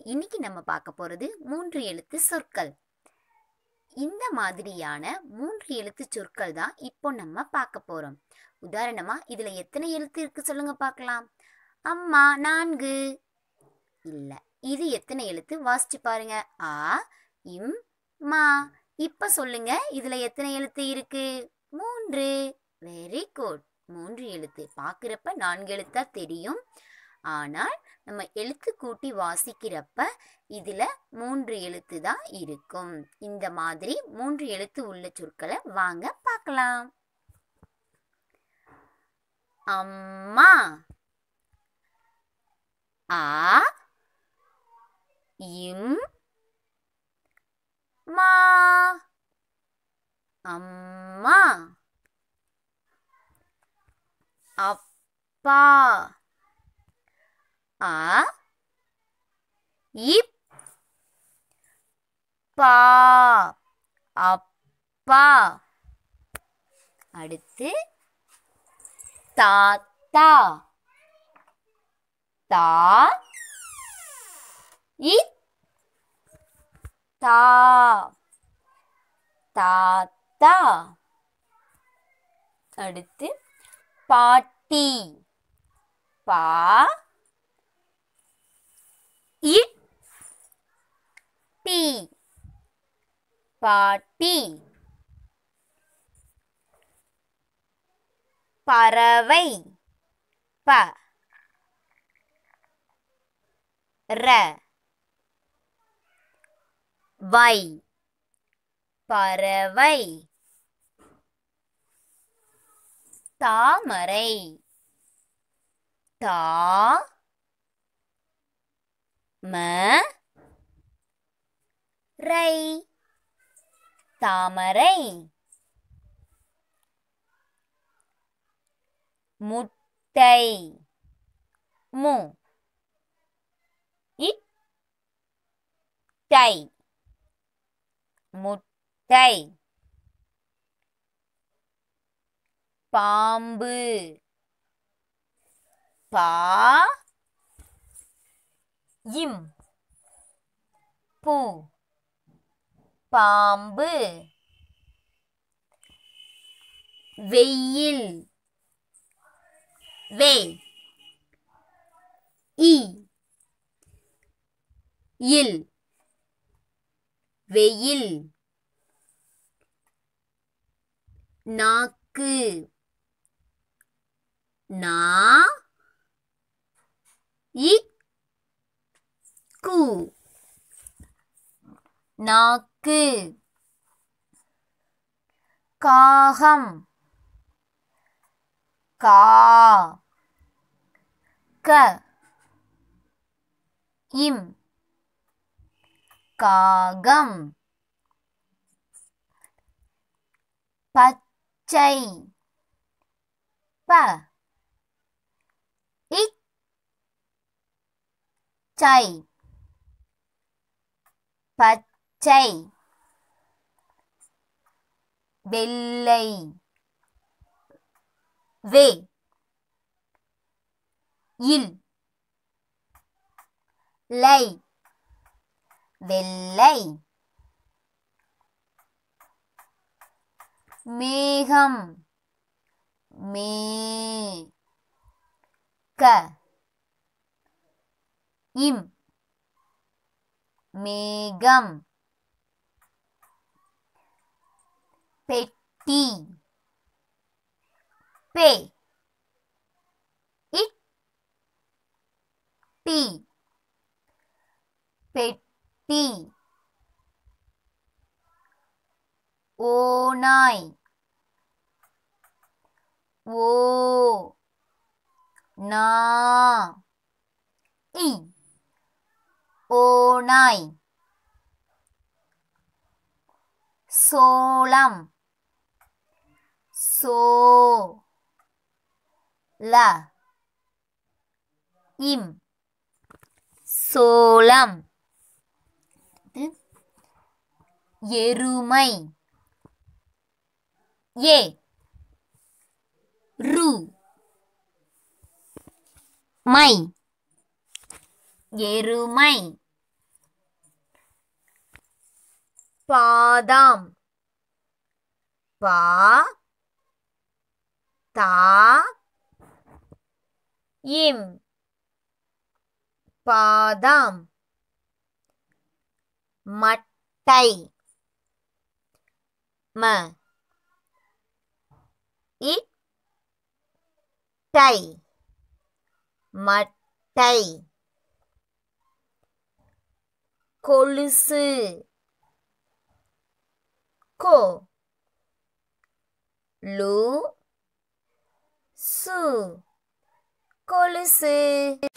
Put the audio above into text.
இன்னைக்கு நம்ம பார்க்க போறது மூன்று எழுத்து சொற்கள் இந்த மாதிரியான மூன்று எழுத்து சொற்கள் தான் இப்போ நம்ம பார்க்க போறோம் உதாரணமா இதுல எத்தனை எழுத்து இருக்கு சொல்லுங்க பார்க்கலாம் அம்மா நான்கு இல்ல இது எத்தனை எழுத்து வாசிச்சு பாருங்க ஆ இம் மா இப்ப சொல்லுங்க இதுல எத்தனை எழுத்து இருக்கு மூன்று வெரி குட் மூன்று எழுத்து பார்க்குறப்ப நான்கு எழுத்தா தெரியும் ஆனால் நம்ம எழுத்து கூட்டி வாசிக்கிறப்ப இதுல மூன்று எழுத்து தான் இருக்கும் இந்த மாதிரி மூன்று எழுத்து உள்ள சொற்களை வாங்க பார்க்கலாம் அம்மா ஆ இம் மா அம்மா அப்பா ஆ இப் பா அப்பா அடுத்து தாத்தா தா இத் தா தாத்தா அடுத்து பாட்டி பா இட் டி பாட்டி பறவை ப ர வை பறவை தாமரை தா ம ரை தாமரை முட்டை மு இட்டை முட்டை பாம்பு பா இம் பூ பாம்பு வெயில் வே இ இல் வெயில் நாக்கு நா இக்கு நாக்கு காகம் கா க இம் காகம் பச்சை ப இச்சை பச்சை வெள்ளை வே இல் லை வெள்ளை மேகம் மே க இம் மேகம் பெட்டி பே இட் டி பெட்டி ஓநாய் ஓ நா இ ஓநாய் சோளம் சோ ல இம் சோளம் எருமை ஏ ரு மை எருமை பாதாம் பா தா இம் பாதாம் மட்டை ம இட்டை மட்டை கொலுசு கோ லு சு கொலுசு